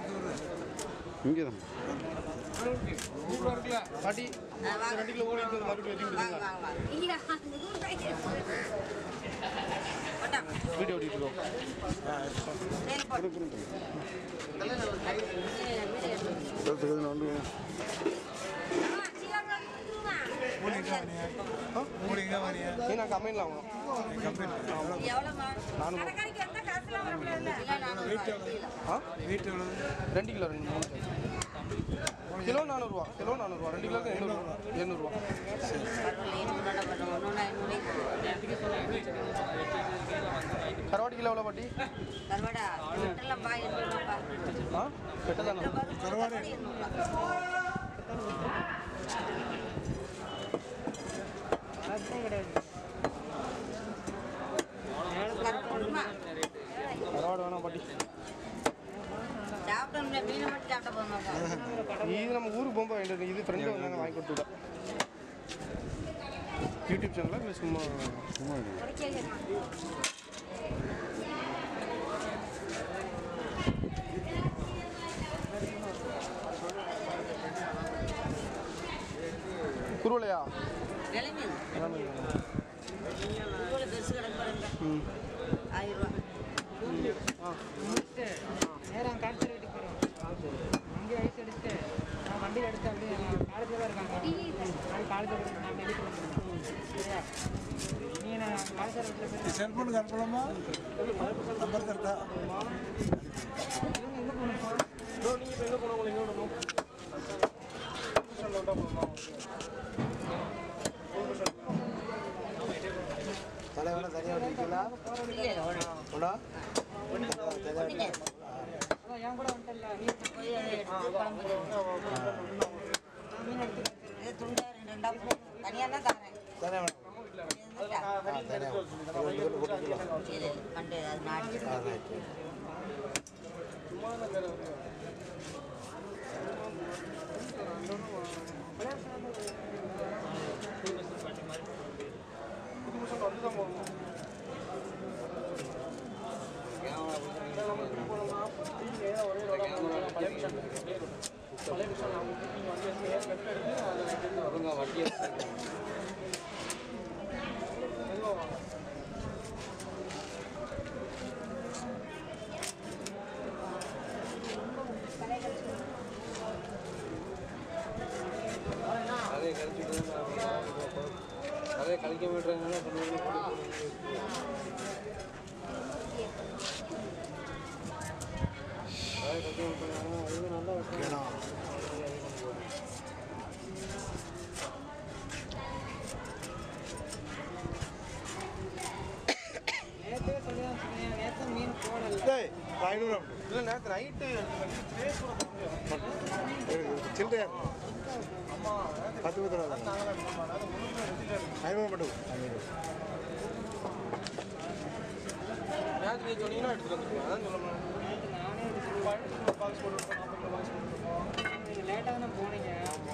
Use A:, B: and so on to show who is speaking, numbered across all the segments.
A: இங்கே தான்
B: பாட்டி ரெண்டு கிலோ ஓடி இருக்கிறது மறுபடியும் வெட்டி விடுங்க வீடியோ ஓடிட்டு இருக்கோம்
A: சொல்லுங்க வந்து
B: ஏன்னா கம்பெனியில் ஆகணும் ஆ ரெண்டு கிலோ ரெண்டு மூணு கிலோ நானூறுரூவா கிலோ நானூறுரூவா ரெண்டு கிலோக்கு எண்ணூறுவா எண்ணூறுவா கருவாட்டு கிலோ எவ்வளோ பாட்டி ஆ பெட்டதானா கருவாடு வேணாம் பாட்டி
C: சாப்பிட்டோம்ல மீனை மட்டும் சாப்பிட்ட போதுமாக்கா
B: இது நம்ம ஊருக்கு போகும்போது வாங்கிட்டு வரணும். இது ஃப்ரெண்டு வந்தாங்க வாங்கி கொடுத்து விட யூடியூப் சேனலில் இல்லை சும்மா
A: சும்மா இரு.
B: குருவலையா
C: விலை மீன் இவ்வளோ பெருசு கிடக்கு பாருங்க
B: ம்
C: ஆயிரம் ரூபா
D: நேரம் காய்ச்சல் வீட்டுக்கு போகிறோம் அங்கே ஐஸ் எடுத்துட்டு நான் வண்டியில் எடுத்து அப்படியே காலேஜில் தான் இருக்காங்க நான் காலேஜில் நான் எடுத்து வந்துடுறேன் சரியா நீ நான் காலேஜில் வீட்டில் போய்
E: సెల్ఫోన్ కనపడమ్మా నంబర్ కరెక్టా
D: இவங்க எங்கே போகணும்
B: ப்ரோ நீங்கள் இப்போ எங்கே போனோம் உங்களுக்கு எங்கே விடணும் விட்டா போகணுமா
E: தலைவன தனியாக விட்டுருக்கீங்களா
C: இல்லை
E: உடா
D: அதான் என் கூட வந்துட்டல நீ
C: போய் அதை எடுத்து குழம்பு
D: நான் மீன் எடுத்து
C: இது துண்டா ரெண்டு ரெண்டா போடும் தனியாக தான் தரேன்
E: தனியாக
C: இது கண்டு அது நாடி
B: வந்து தான் போகணும் ஒரே பழைய விஷயம் பழைய விஷயம் நீங்கள் வந்து லெஃப்ட் எடுத்து அதை ரைட் எடுத்து வருங்க வண்டியை அதே கழிச்சுட்டு அதே கழிக்க விடுறாங்கன்னா அதே கழிக்க விட்டுறாங்க அது நல்லா
D: நேற்றே சொல்லி தான் சொன்னேன் நேற்று மீன் போடல
E: ஐநூறு
B: இல்லை நேற்று நைட்டு ஃபேஸ் கூட பண்ண முடியும்
E: சில்லறையா பத்து பத்து ரூபா ஐநூறு மட்டும்
B: நேற்று நீங்கள் சொன்னீங்கன்னா எடுத்துகிட்டு வந்துருக்கேன் அதான் சொல்ல முடியும்
D: நானே
B: பாக்ஸ் போட்டு நாற்பது கிலோ பாக்ஸ் போட்டு
D: நீங்கள் லேட்டாக தானே போனீங்க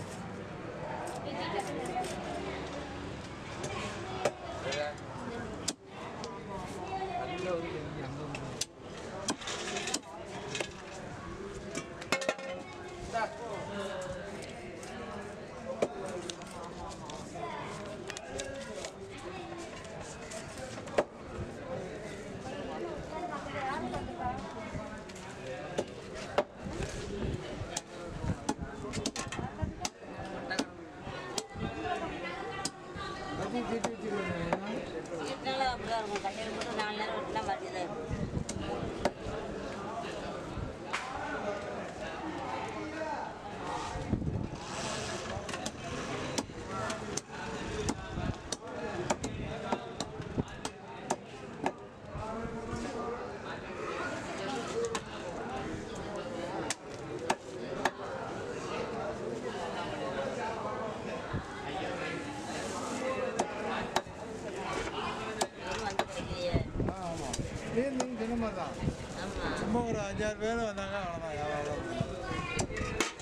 C: வீட்டுனால அப்படிதான் இருக்கும் கட்டையில் போட்டு நாலு நேரம் விட்டுனா மாதிரி தான் இருக்கும் இது வந்து கிடைக்கலையே
E: ஆமாம் மீன் நீங்கள் சொன்ன மாதிரி தான்
C: ஆமாம்
E: சும்மா ஒரு அஞ்சாறு பேர் வந்தாங்க அவ்வளோதான் வியாபாரம்